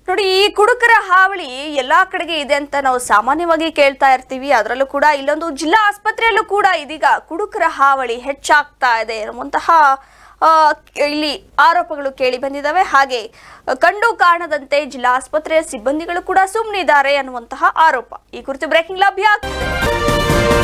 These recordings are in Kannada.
ನೋಡಿ ಈ ಕುಡುಕರ ಹಾವಳಿ ಎಲ್ಲಾ ಕಡೆಗೆ ಇದೆ ಅಂತ ನಾವು ಸಾಮಾನ್ಯವಾಗಿ ಕೇಳ್ತಾ ಇರ್ತೀವಿ ಅದರಲ್ಲೂ ಕೂಡ ಇಲ್ಲೊಂದು ಜಿಲ್ಲಾ ಆಸ್ಪತ್ರೆಯಲ್ಲೂ ಕೂಡ ಇದೀಗ ಕುಡುಕರ ಹಾವಳಿ ಹೆಚ್ಚಾಗ್ತಾ ಇದೆ ಎನ್ನುವಂತಹ ಆ, ಇಲ್ಲಿ ಆರೋಪಗಳು ಕೇಳಿ ಬಂದಿದ್ದಾವೆ ಹಾಗೆ ಕಂಡು ಕಾಣದಂತೆ ಜಿಲ್ಲಾ ಆಸ್ಪತ್ರೆಯ ಸಿಬ್ಬಂದಿಗಳು ಕೂಡ ಸುಮ್ಮನಿದ್ದಾರೆ ಅನ್ನುವಂತಹ ಆರೋಪ ಈ ಕುರಿತು ಬ್ರೇಕಿಂಗ್ ಲಭ್ಯ ಆಗ್ತಿದೆ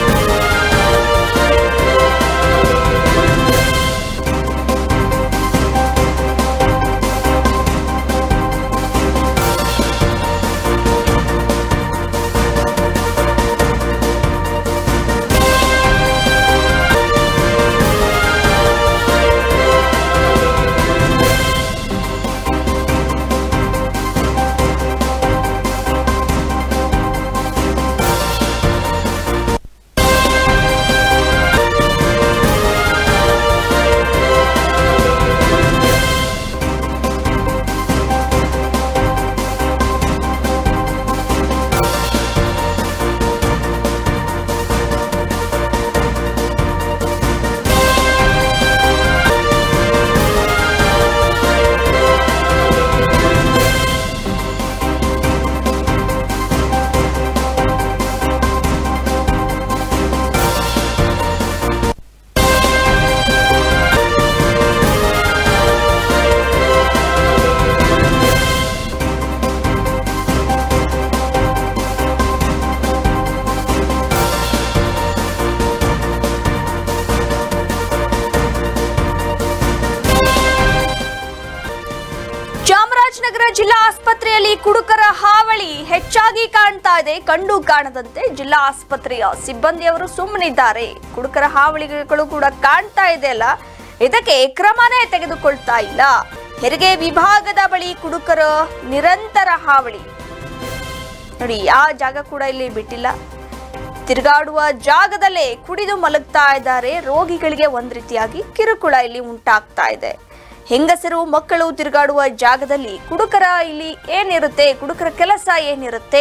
ಚಾಮರಾಜನಗರ ಜಿಲ್ಲಾ ಆಸ್ಪತ್ರೆಯಲ್ಲಿ ಕುಡುಕರ ಹಾವಳಿ ಹೆಚ್ಚಾಗಿ ಕಾಣ್ತಾ ಇದೆ ಕಂಡು ಕಾಣದಂತೆ ಜಿಲ್ಲಾ ಆಸ್ಪತ್ರೆಯ ಸಿಬ್ಬಂದಿಯವರು ಸುಮ್ಮನಿದ್ದಾರೆ ಕುಡುಕರ ಹಾವಳಿಗಳು ಕೂಡ ಕಾಣ್ತಾ ಇದೆ ಅಲ್ಲ ಇದಕ್ಕೆ ಕ್ರಮನೇ ತೆಗೆದುಕೊಳ್ತಾ ಇಲ್ಲ ಹೆರಿಗೆ ವಿಭಾಗದ ಬಳಿ ಕುಡುಕರ ನಿರಂತರ ಹಾವಳಿ ನೋಡಿ ಯಾವ ಜಾಗ ಕೂಡ ಇಲ್ಲಿ ಬಿಟ್ಟಿಲ್ಲ ತಿರುಗಾಡುವ ಜಾಗದಲ್ಲೇ ಕುಡಿದು ಮಲಗ್ತಾ ಇದ್ದಾರೆ ರೋಗಿಗಳಿಗೆ ಒಂದ್ ರೀತಿಯಾಗಿ ಕಿರುಕುಳ ಇಲ್ಲಿ ಉಂಟಾಗ್ತಾ ಇದೆ ಹೆಂಗಸರು ಮಕ್ಕಳು ತಿರುಗಾಡುವ ಜಾಗದಲ್ಲಿ ಕುಡುಕರ ಇಲ್ಲಿ ಏನಿರುತ್ತೆ ಕುಡುಕರ ಕೆಲಸ ಏನಿರುತ್ತೆ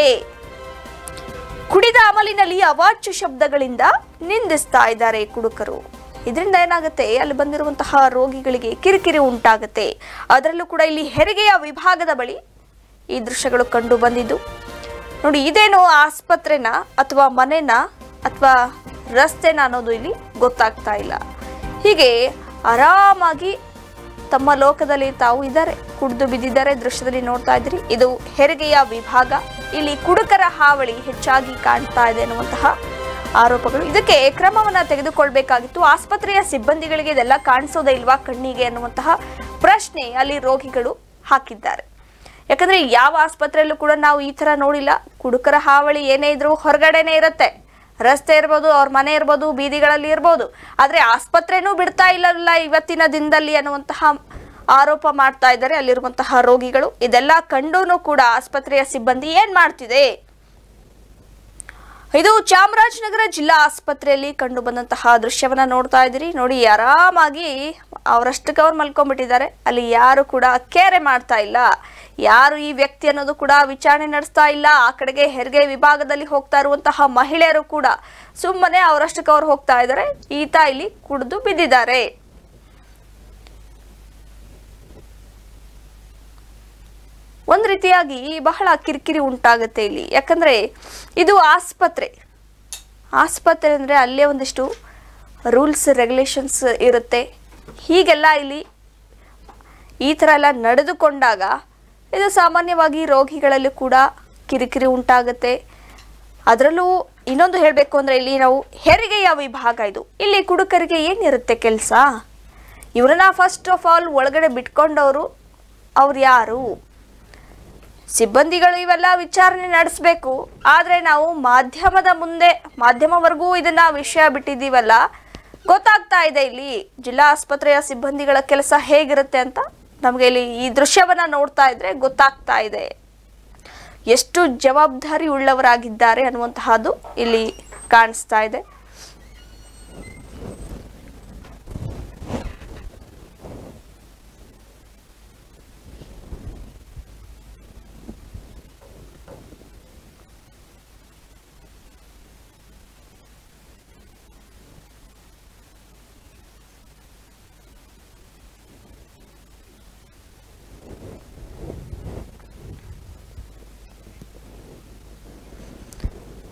ಕುಡಿದ ಅಮಲಿನಲ್ಲಿ ಅವಾಚ್ಯ ಶಬ್ದಗಳಿಂದ ನಿಂದಿಸ್ತಾ ಇದ್ದಾರೆ ಕುಡುಕರು ಇದರಿಂದ ಏನಾಗುತ್ತೆ ಅಲ್ಲಿ ಬಂದಿರುವಂತಹ ರೋಗಿಗಳಿಗೆ ಕಿರಿಕಿರಿ ಉಂಟಾಗುತ್ತೆ ಅದರಲ್ಲೂ ಕೂಡ ಇಲ್ಲಿ ಹೆರಿಗೆಯ ವಿಭಾಗದ ಬಳಿ ಈ ದೃಶ್ಯಗಳು ಕಂಡು ಬಂದಿದ್ದು ನೋಡಿ ಇದೇನು ಆಸ್ಪತ್ರೆನ ಅಥವಾ ಮನೆನ ಅಥವಾ ರಸ್ತೆನ ಅನ್ನೋದು ಇಲ್ಲಿ ಗೊತ್ತಾಗ್ತಾ ಇಲ್ಲ ಹೀಗೆ ಆರಾಮಾಗಿ ತಮ್ಮ ಲೋಕದಲ್ಲಿ ತಾವು ಇದ್ದಾರೆ ಕುಡಿದು ಬಿದ್ದಿದ್ದಾರೆ ದೃಶ್ಯದಲ್ಲಿ ನೋಡ್ತಾ ಇದ್ರಿ ಇದು ಹೆರಿಗೆಯ ವಿಭಾಗ ಇಲ್ಲಿ ಕುಡುಕರ ಹಾವಳಿ ಹೆಚ್ಚಾಗಿ ಕಾಣ್ತಾ ಇದೆ ಅನ್ನುವಂತಹ ಆರೋಪಗಳು ಇದಕ್ಕೆ ಕ್ರಮವನ್ನ ತೆಗೆದುಕೊಳ್ಬೇಕಾಗಿತ್ತು ಆಸ್ಪತ್ರೆಯ ಸಿಬ್ಬಂದಿಗಳಿಗೆ ಇದೆಲ್ಲ ಕಾಣಿಸೋದೇ ಇಲ್ವಾ ಕಣ್ಣಿಗೆ ಅನ್ನುವಂತಹ ಪ್ರಶ್ನೆ ಅಲ್ಲಿ ರೋಗಿಗಳು ಹಾಕಿದ್ದಾರೆ ಯಾಕಂದ್ರೆ ಯಾವ ಆಸ್ಪತ್ರೆಯಲ್ಲೂ ಕೂಡ ನಾವು ಈ ತರ ನೋಡಿಲ್ಲ ಕುಡುಕರ ಹಾವಳಿ ಏನೇ ಇದ್ರೂ ಹೊರಗಡೆನೆ ಇರುತ್ತೆ ರಸ್ತೆ ಇರ್ಬೋದು ಅವ್ರ ಮನೆ ಇರ್ಬೋದು ಬೀದಿಗಳಲ್ಲಿ ಇರ್ಬೋದು ಆದ್ರೆ ಆಸ್ಪತ್ರೆನೂ ಬಿಡ್ತಾ ಇಲ್ಲಲ್ಲ ಇವತ್ತಿನ ದಿನದಲ್ಲಿ ಅನ್ನುವಂತಹ ಆರೋಪ ಮಾಡ್ತಾ ಇದ್ದಾರೆ ಅಲ್ಲಿರುವಂತಹ ರೋಗಿಗಳು ಇದೆಲ್ಲ ಕಂಡೂನು ಕೂಡ ಆಸ್ಪತ್ರೆಯ ಸಿಬ್ಬಂದಿ ಏನ್ ಮಾಡ್ತಿದೆ ಇದು ಚಾಮರಾಜನಗರ ಜಿಲ್ಲಾ ಆಸ್ಪತ್ರೆಯಲ್ಲಿ ಕಂಡು ಬಂದಂತಹ ದೃಶ್ಯವನ್ನ ನೋಡ್ತಾ ಇದ್ದೀರಿ ನೋಡಿ ಆರಾಮಾಗಿ ಅವರಷ್ಟಕ್ಕೆ ಅವ್ರು ಮಲ್ಕೊಂಡ್ಬಿಟ್ಟಿದ್ದಾರೆ ಅಲ್ಲಿ ಯಾರು ಕೂಡ ಕೇರೆ ಮಾಡ್ತಾ ಇಲ್ಲ ಯಾರು ಈ ವ್ಯಕ್ತಿ ಅನ್ನೋದು ಕೂಡ ವಿಚಾರಣೆ ನಡೆಸ್ತಾ ಇಲ್ಲ ಆ ಕಡೆಗೆ ಹೆರಿಗೆ ವಿಭಾಗದಲ್ಲಿ ಹೋಗ್ತಾ ಇರುವಂತಹ ಮಹಿಳೆಯರು ಕೂಡ ಸುಮ್ಮನೆ ಅವರಷ್ಟಕ್ಕೆ ಅವ್ರು ಹೋಗ್ತಾ ಇದ್ದಾರೆ ಈತ ಇಲ್ಲಿ ಕುಡಿದು ಬಿದ್ದಿದ್ದಾರೆ ಒಂದ್ ರೀತಿಯಾಗಿ ಬಹಳ ಕಿರಿಕಿರಿ ಉಂಟಾಗುತ್ತೆ ಇಲ್ಲಿ ಯಾಕಂದ್ರೆ ಇದು ಆಸ್ಪತ್ರೆ ಆಸ್ಪತ್ರೆ ಅಂದ್ರೆ ಅಲ್ಲೇ ಒಂದಿಷ್ಟು ರೂಲ್ಸ್ ರೆಗ್ಯುಲೇಷನ್ಸ್ ಇರುತ್ತೆ ಹೀಗೆಲ್ಲ ಇಲ್ಲಿ ಈ ಥರ ಎಲ್ಲ ನಡೆದುಕೊಂಡಾಗ ಇದು ಸಾಮಾನ್ಯವಾಗಿ ರೋಗಿಗಳಲ್ಲಿ ಕೂಡ ಕಿರಿಕಿರಿ ಉಂಟಾಗುತ್ತೆ ಅದರಲ್ಲೂ ಇನ್ನೊಂದು ಹೇಳಬೇಕು ಅಂದರೆ ಇಲ್ಲಿ ನಾವು ಹೆರಿಗೆಯ ವಿಭಾಗ ಇದು ಇಲ್ಲಿ ಕುಡುಕರಿಗೆ ಏನಿರುತ್ತೆ ಕೆಲಸ ಇವರನ್ನ ಫಸ್ಟ್ ಆಫ್ ಆಲ್ ಒಳಗಡೆ ಬಿಟ್ಕೊಂಡವರು ಅವ್ರು ಯಾರು ಸಿಬ್ಬಂದಿಗಳು ಇವೆಲ್ಲ ವಿಚಾರಣೆ ನಡೆಸಬೇಕು ಆದರೆ ನಾವು ಮಾಧ್ಯಮದ ಮುಂದೆ ಮಾಧ್ಯಮವರೆಗೂ ಇದನ್ನ ವಿಷಯ ಬಿಟ್ಟಿದ್ದೀವಲ್ಲ ಗೊತ್ತಾಗ್ತಾ ಇದೆ ಇಲ್ಲಿ ಜಿಲ್ಲಾ ಆಸ್ಪತ್ರೆಯ ಸಿಬ್ಬಂದಿಗಳ ಕೆಲಸ ಹೇಗಿರುತ್ತೆ ಅಂತ ನಮಗೆ ಇಲ್ಲಿ ಈ ದೃಶ್ಯವನ್ನ ನೋಡ್ತಾ ಇದ್ರೆ ಗೊತ್ತಾಗ್ತಾ ಇದೆ ಎಷ್ಟು ಜವಾಬ್ದಾರಿ ಉಳ್ಳವರಾಗಿದ್ದಾರೆ ಅನ್ನುವಂತಹದ್ದು ಇಲ್ಲಿ ಕಾಣಿಸ್ತಾ ಇದೆ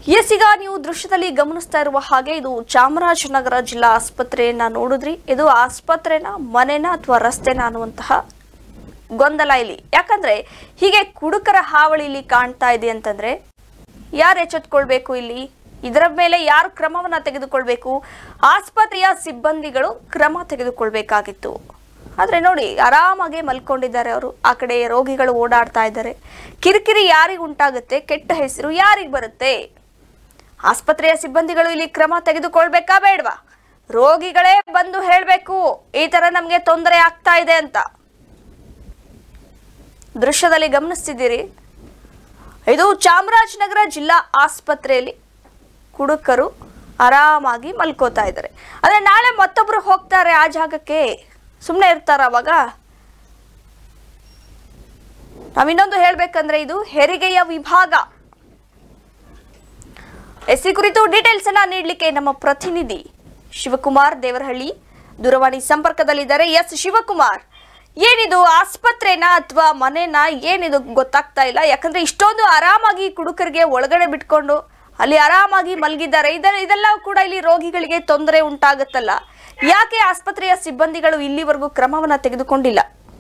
ಎಸ್ ಈಗ ನೀವು ದೃಶ್ಯದಲ್ಲಿ ಗಮನಿಸ್ತಾ ಇರುವ ಹಾಗೆ ಇದು ಚಾಮರಾಜನಗರ ಜಿಲ್ಲಾ ಆಸ್ಪತ್ರೆಯನ್ನ ನೋಡಿದ್ರಿ ಇದು ಆಸ್ಪತ್ರೆನ ಮನೆನ ಅಥವಾ ರಸ್ತೆನ ಅನ್ನುವಂತಹ ಗೊಂದಲ ಇಲ್ಲಿ ಯಾಕಂದ್ರೆ ಹೀಗೆ ಕುಡುಕರ ಹಾವಳಿ ಇಲ್ಲಿ ಕಾಣ್ತಾ ಇದೆ ಅಂತಂದ್ರೆ ಯಾರು ಎಚ್ಚೆತ್ಕೊಳ್ಬೇಕು ಇಲ್ಲಿ ಇದರ ಮೇಲೆ ಯಾರು ಕ್ರಮವನ್ನ ತೆಗೆದುಕೊಳ್ಬೇಕು ಆಸ್ಪತ್ರೆಯ ಸಿಬ್ಬಂದಿಗಳು ಕ್ರಮ ತೆಗೆದುಕೊಳ್ಬೇಕಾಗಿತ್ತು ಆದ್ರೆ ನೋಡಿ ಆರಾಮಾಗಿ ಮಲ್ಕೊಂಡಿದ್ದಾರೆ ಅವರು ಆ ಕಡೆ ರೋಗಿಗಳು ಓಡಾಡ್ತಾ ಇದ್ದಾರೆ ಕಿರಿಕಿರಿ ಯಾರಿಗೆ ಉಂಟಾಗುತ್ತೆ ಕೆಟ್ಟ ಹೆಸರು ಯಾರಿಗೆ ಬರುತ್ತೆ ಆಸ್ಪತ್ರೆಯ ಸಿಬ್ಬಂದಿಗಳು ಇಲ್ಲಿ ಕ್ರಮ ತೆಗೆದುಕೊಳ್ಬೇಕಾ ಬೇಡವಾ ರೋಗಿಗಳೇ ಬಂದು ಹೇಳಬೇಕು ಈ ತರ ನಮಗೆ ತೊಂದರೆ ಆಗ್ತಾ ಇದೆ ಅಂತ ದೃಶ್ಯದಲ್ಲಿ ಗಮನಿಸ್ತಿದ್ದೀರಿ ಇದು ಚಾಮರಾಜನಗರ ಜಿಲ್ಲಾ ಆಸ್ಪತ್ರೆಯಲ್ಲಿ ಕುಡುಕರು ಆರಾಮಾಗಿ ಮಲ್ಕೋತಾ ಇದ್ದಾರೆ ಆದ್ರೆ ನಾಳೆ ಮತ್ತೊಬ್ರು ಹೋಗ್ತಾರೆ ಆ ಜಾಗಕ್ಕೆ ಸುಮ್ಮನೆ ಇರ್ತಾರ ಅವಾಗ ನಾವಿನ್ನೊಂದು ಹೇಳ್ಬೇಕಂದ್ರೆ ಇದು ಹೆರಿಗೆಯ ವಿಭಾಗ ಎಸ್ ಈ ಕುರಿತು ಡೀಟೇಲ್ಸ್ ಅನ್ನ ನೀಡಲಿಕ್ಕೆ ನಮ್ಮ ಪ್ರತಿನಿಧಿ ಶಿವಕುಮಾರ್ ದೇವರಹಳ್ಳಿ ದೂರವಾಣಿ ಸಂಪರ್ಕದಲ್ಲಿದ್ದಾರೆ ಎಸ್ ಶಿವಕುಮಾರ್ ಏನಿದು ಆಸ್ಪತ್ರೆನ ಅಥವಾ ಮನೆನ ಏನಿದು ಗೊತ್ತಾಗ್ತಾ ಇಲ್ಲ ಯಾಕಂದ್ರೆ ಇಷ್ಟೊಂದು ಆರಾಮಾಗಿ ಕುಡುಕರಿಗೆ ಒಳಗಡೆ ಬಿಟ್ಕೊಂಡು ಅಲ್ಲಿ ಆರಾಮಾಗಿ ಮಲಗಿದ್ದಾರೆ ಇದೆಲ್ಲ ಇದೆಲ್ಲ ಕೂಡ ಇಲ್ಲಿ ರೋಗಿಗಳಿಗೆ ತೊಂದರೆ ಉಂಟಾಗುತ್ತಲ್ಲ ಯಾಕೆ ಆಸ್ಪತ್ರೆಯ ಸಿಬ್ಬಂದಿಗಳು ಇಲ್ಲಿವರೆಗೂ ಕ್ರಮವನ್ನ ತೆಗೆದುಕೊಂಡಿಲ್ಲ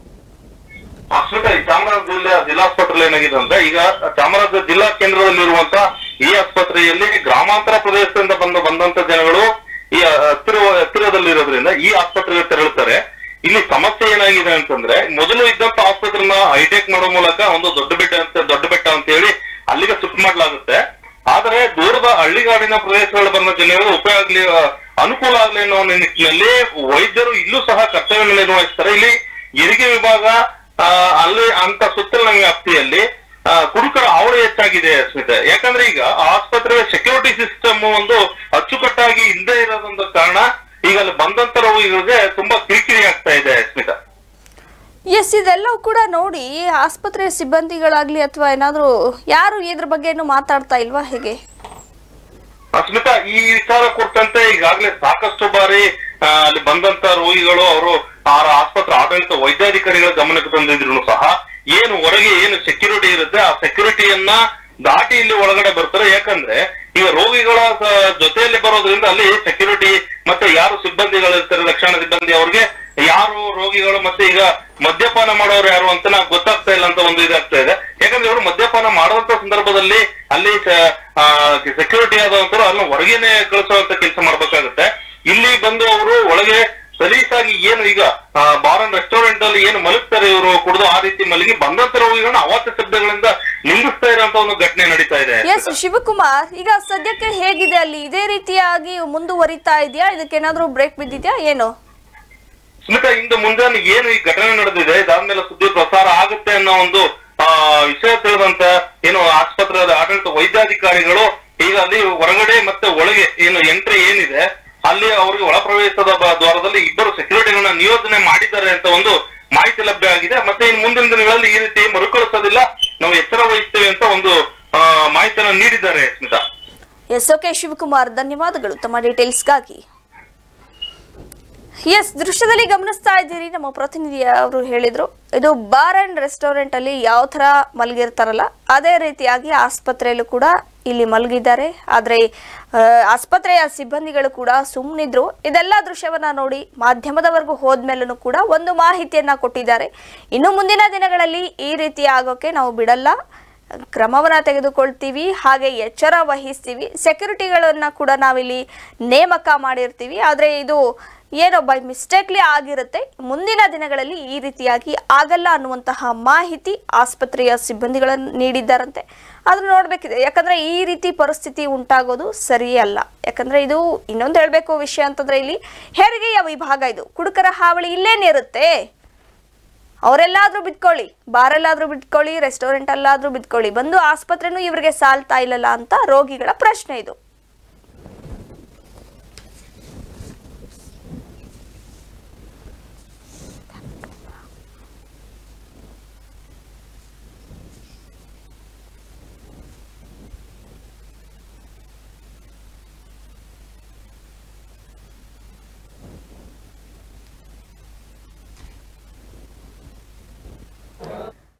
ಅಶ್ವಿತ ಈ ಚಾಮರಾಜ ಜಿಲ್ಲೆ ಜಿಲ್ಲಾಸ್ಪತ್ರೆ ಏನಾಗಿದೆ ಅಂದ್ರೆ ಈಗ ಚಾಮರಾಜ ಜಿಲ್ಲಾ ಕೇಂದ್ರದಲ್ಲಿರುವಂತ ಈ ಆಸ್ಪತ್ರೆಯಲ್ಲಿ ಗ್ರಾಮಾಂತರ ಪ್ರದೇಶದಿಂದ ಬಂದು ಬಂದಂತ ಜನಗಳು ಈ ಹತ್ತಿರ ಹತ್ತಿರದಲ್ಲಿರೋದ್ರಿಂದ ಈ ಆಸ್ಪತ್ರೆಗೆ ತೆರಳುತ್ತಾರೆ ಇಲ್ಲಿ ಸಮಸ್ಯೆ ಏನಾಗಿದೆ ಅಂತಂದ್ರೆ ಮೊದಲು ಇದ್ದಂತ ಆಸ್ಪತ್ರೆನ ಹೈಟೆಕ್ ಮಾಡೋ ಮೂಲಕ ಒಂದು ದೊಡ್ಡ ಬೆಟ್ಟ ಅಂತ ದೊಡ್ಡ ಬೆಟ್ಟ ಅಂತ ಹೇಳಿ ಅಲ್ಲಿಗೆ ಶಿಫ್ಟ್ ಮಾಡ್ಲಾಗುತ್ತೆ ಆದರೆ ದೂರದ ಹಳ್ಳಿಗಾಡಿನ ಪ್ರದೇಶಗಳು ಬಂದ ಜನರು ಉಪಯೋಗ ಆಗ್ಲಿ ಆ, ಅನುಕೂಲ ಆಗ್ಲಿ ಅನ್ನೋ ಒಂದು ನಿಟ್ಟಿನಲ್ಲಿ ವೈದ್ಯರು ಇಲ್ಲೂ ಸಹ ಕರ್ತವ್ಯ ನಿರ್ವಹಿಸ್ತಾರೆ ಇಲ್ಲಿ ಹೆರಿಗೆ ವಿಭಾಗ ಆ, ಅಲ್ಲಿ ಅಂತ ಸುತ್ತಲಿನ ವ್ಯಾಪ್ತಿಯಲ್ಲಿ ಆ, ಕುಡುಕರ ಹಾವಳಿ ಹೆಚ್ಚಾಗಿದೆ ಸ್ಮಿತಾ ಯಾಕಂದ್ರೆ ಈಗ ಆಸ್ಪತ್ರೆಯ ಸೆಕ್ಯೂರಿಟಿ ಸಿಸ್ಟಮ್ ಒಂದು ಅಚ್ಚುಕಟ್ಟಾಗಿ ಇಲ್ಲದೆ ಇರೋದೊಂದು ಕಾರಣ ಈಗ ಅಲ್ಲಿ ಬಂದಂತ ರೋಗಿಗಳಿಗೆ ತುಂಬಾ ಕಿರಿಕಿರಿ ಆಗ್ತಾ ಇದೆ ಸ್ಮಿತಾ ಎಸ್ ಇದೆಲ್ಲವೂ ಕೂಡ ನೋಡಿ ಆಸ್ಪತ್ರೆಯ ಸಿಬ್ಬಂದಿಗಳಾಗ್ಲಿ ಅಥವಾ ಏನಾದರೂ ಯಾರು ಇದ್ರ ಬಗ್ಗೆ ಏನು ಮಾತಾಡ್ತಾ ಇಲ್ವಾ ಹೇಗೆ ಸ್ಮಿತಾ ಈ ವಿಚಾರ ಕುರಿತಂತೆ ಈಗಾಗಲೇ ಸಾಕಷ್ಟು ಬಾರಿ ಆ, ಅಲ್ಲಿ ಬಂದಂತ ರೋಗಿಗಳು ಅವರು ಆ ಆಸ್ಪತ್ರೆ ಆಡಳಿತ ವೈದ್ಯಾಧಿಕಾರಿಗಳ ಗಮನಕ್ಕೆ ತಂದಿದ್ರು ಸಹ ಏನು ಹೊರಗೆ ಏನು ಸೆಕ್ಯೂರಿಟಿ ಇರುತ್ತೆ ಆ ಸೆಕ್ಯೂರಿಟಿಯನ್ನ ದಾಟಿ ಇಲ್ಲಿ ಒಳಗಡೆ ಬರ್ತಾರೆ ಯಾಕಂದ್ರೆ ಈಗ ರೋಗಿಗಳ ಸ- ಜೊತೆಯಲ್ಲಿ ಬರೋದ್ರಿಂದ ಅಲ್ಲಿ ಸೆಕ್ಯೂರಿಟಿ ಮತ್ತೆ ಯಾರು ಸಿಬ್ಬಂದಿಗಳಿರ್ತಾರೆ ರಕ್ಷಣಾ ಸಿಬ್ಬಂದಿ ಅವ್ರಿಗೆ ಯಾರು ರೋಗಿಗಳು ಮತ್ತೆ ಈಗ ಮದ್ಯಪಾನ ಮಾಡೋರು ಯಾರು ಅಂತ ನಾವು ಗೊತ್ತಾಗ್ತಾ ಇಲ್ಲ ಅಂತ ಒಂದು ಇದಾಗ್ತಾ ಇದೆ ಯಾಕಂದ್ರೆ ಇವರು ಮದ್ಯಪಾನ ಮಾಡುವಂತ ಸಂದರ್ಭದಲ್ಲಿ ಅಲ್ಲಿ ಸೆಕ್ಯೂರಿಟಿ ಆದಂತರು ಅಲ್ಲ ಹೊರಗೇನೆ ಕಳಿಸುವಂತ ಕೆಲಸ ಮಾಡ್ಬೇಕಾಗುತ್ತೆ ಇಲ್ಲಿ ಬಂದು ಅವರು ಒಳಗೆ ಸಲೀಸಾಗಿ ಏನು ಈಗ ಬಾರ್ ಅಂಡ್ ರೆಸ್ಟೋರೆಂಟ್ ಅಲ್ಲಿ ಏನು ಮಲಗ್ತಾರೆ ಇವರು ಕುಡಿದು ಆ ರೀತಿ ಮಲಗಿ ಬಂದಂತ ರೋಗಿಗಳನ್ನ ಅವಾಚ್ಯ ಶಬ್ದಗಳಿಂದ ನಿಂದಿಸ್ತಾ ಇರೋಂತ ಒಂದು ಘಟನೆ ನಡೀತಾ ಇದೆ ಎಸ್ ಶಿವಕುಮಾರ್ ಈಗ ಸದ್ಯಕ್ಕೆ ಹೇಗಿದೆ ಅಲ್ಲಿ ಇದೇ ರೀತಿಯಾಗಿ ಮುಂದುವರಿತಾ ಇದೆಯಾ ಇದಕ್ಕೇನಾದ್ರೂ ಬ್ರೇಕ್ ಬಿದ್ದಿದ್ಯಾ ಏನು ಸ್ಮಿತಾ ಇಂದು ಮುಂಜಾನೆ ಏನು ಈ ಘಟನೆ ನಡೆದಿದೆ ಇದಾದ್ಮೇಲೆ ಸುದ್ದಿ ಪ್ರಸಾರ ಆಗುತ್ತೆ ಅನ್ನೋ ಒಂದು ಆ ವಿಷಯ ತಿಳಿದಂತ ಏನು ಆಸ್ಪತ್ರೆಯ ಆಡಳಿತ ವೈದ್ಯಾಧಿಕಾರಿಗಳು ಈಗ ಅಲ್ಲಿ ಹೊರಗಡೆ ಮತ್ತೆ ಒಳಗೆ ಏನು ಎಂಟ್ರಿ ಏನಿದೆ ಅಲ್ಲಿ ಅವರಿಗೆ ಒಳ ಪ್ರವೇಶದ ಬ- ದ್ವಾರದಲ್ಲಿ ಇಬ್ಬರು ಸೆಕ್ಯೂರಿಟಿಗಳನ್ನ ನಿಯೋಜನೆ ಮಾಡಿದ್ದಾರೆ ಅಂತ ಒಂದು ಮಾಹಿತಿ ಲಭ್ಯ ಆಗಿದೆ ಮತ್ತೆ ಇನ್ನು ಮುಂದಿನ ದಿನಗಳಲ್ಲಿ ಈ ರೀತಿ ಮರುಕಳಿಸೋದಿಲ್ಲ ನಾವು ಎಚ್ಚರ ವಹಿಸ್ತೇವೆ ಅಂತ ಒಂದು ಆ, ಮಾಹಿತಿಯನ್ನು ನೀಡಿದ್ದಾರೆ ಸ್ಮಿತಾ ಎಸ್ ಓಕೆ ಶಿವಕುಮಾರ್ ಧನ್ಯವಾದಗಳು ತಮ್ಮ ಡೀಟೇಲ್ಸ್ಗಾಗಿ ಎಸ್ ದೃಶ್ಯದಲ್ಲಿ ಗಮನಿಸ್ತಾ ಇದ್ದೀರಿ ನಮ್ಮ ಪ್ರತಿನಿಧಿ ಅವರು ಹೇಳಿದ್ರು ಇದು ಬಾರ್ ಅಂಡ್ ರೆಸ್ಟೋರೆಂಟ್ ಅಲ್ಲಿ ಯಾವ ತರ ಮಲಗಿರ್ತಾರಲ್ಲ ಅದೇ ರೀತಿಯಾಗಿ ಆಸ್ಪತ್ರೆಯಲ್ಲೂ ಕೂಡ ಇಲ್ಲಿ ಮಲಗಿದ್ದಾರೆ ಆದ್ರೆ ಆ, ಆಸ್ಪತ್ರೆಯ ಸಿಬ್ಬಂದಿಗಳು ಕೂಡ ಸುಮ್ಮನಿದ್ರು ಇದೆಲ್ಲ ದೃಶ್ಯವನ್ನ ನೋಡಿ ಮಾಧ್ಯಮದವರೆಗೂ ಹೋದ್ಮೇಲೂ ಕೂಡ ಒಂದು ಮಾಹಿತಿಯನ್ನ ಕೊಟ್ಟಿದ್ದಾರೆ ಇನ್ನು ಮುಂದಿನ ದಿನಗಳಲ್ಲಿ ಈ ರೀತಿ ಆಗೋಕೆ ನಾವು ಬಿಡಲ್ಲ ಕ್ರಮವನ್ನ ತೆಗೆದುಕೊಳ್ತೀವಿ ಹಾಗೆ ಎಚ್ಚರ ವಹಿಸ್ತೀವಿ ಸೆಕ್ಯೂರಿಟಿಗಳನ್ನ ಕೂಡ ನಾವಿಲ್ಲಿ ನೇಮಕ ಮಾಡಿರ್ತೀವಿ ಆದರೆ ಇದು ಏನೋ ಬೈ ಮಿಸ್ಟೇಕ್ಲಿ ಆಗಿರುತ್ತೆ ಮುಂದಿನ ದಿನಗಳಲ್ಲಿ ಈ ರೀತಿಯಾಗಿ ಆಗಲ್ಲ ಅನ್ನುವಂತಹ ಮಾಹಿತಿ ಆಸ್ಪತ್ರೆಯ ಸಿಬ್ಬಂದಿಗಳನ್ನು ನೀಡಿದ್ದಾರಂತೆ ಅದನ್ನು ನೋಡಬೇಕಿದೆ ಯಾಕಂದ್ರೆ ಈ ರೀತಿ ಪರಿಸ್ಥಿತಿ ಉಂಟಾಗೋದು ಸರಿಯಲ್ಲ ಯಾಕಂದ್ರೆ ಇದು ಇನ್ನೊಂದು ಹೇಳಬೇಕು ವಿಷಯ ಅಂತಂದ್ರೆ ಇಲ್ಲಿ ಹೆರಿಗೆಯ ವಿಭಾಗ ಇದು ಕುಡುಕರ ಹಾವಳಿ ಇಲ್ಲೇನಿರುತ್ತೆ ಅವರೆಲ್ಲಾದ್ರೂ ಬಿದ್ಕೊಳ್ಳಿ ಬಾರಲ್ಲಾದ್ರೂ ಬಿದ್ಕೊಳ್ಳಿ ರೆಸ್ಟೋರೆಂಟ್ ಅಲ್ಲಾದ್ರೂ ಬಿದ್ಕೊಳ್ಳಿ ಬಂದು ಆಸ್ಪತ್ರೆನೂ ಇವರಿಗೆ ಸಾಲ್ತಾ ಇಲ್ಲಲ್ಲ ಅಂತ ರೋಗಿಗಳ ಪ್ರಶ್ನೆ ಇದು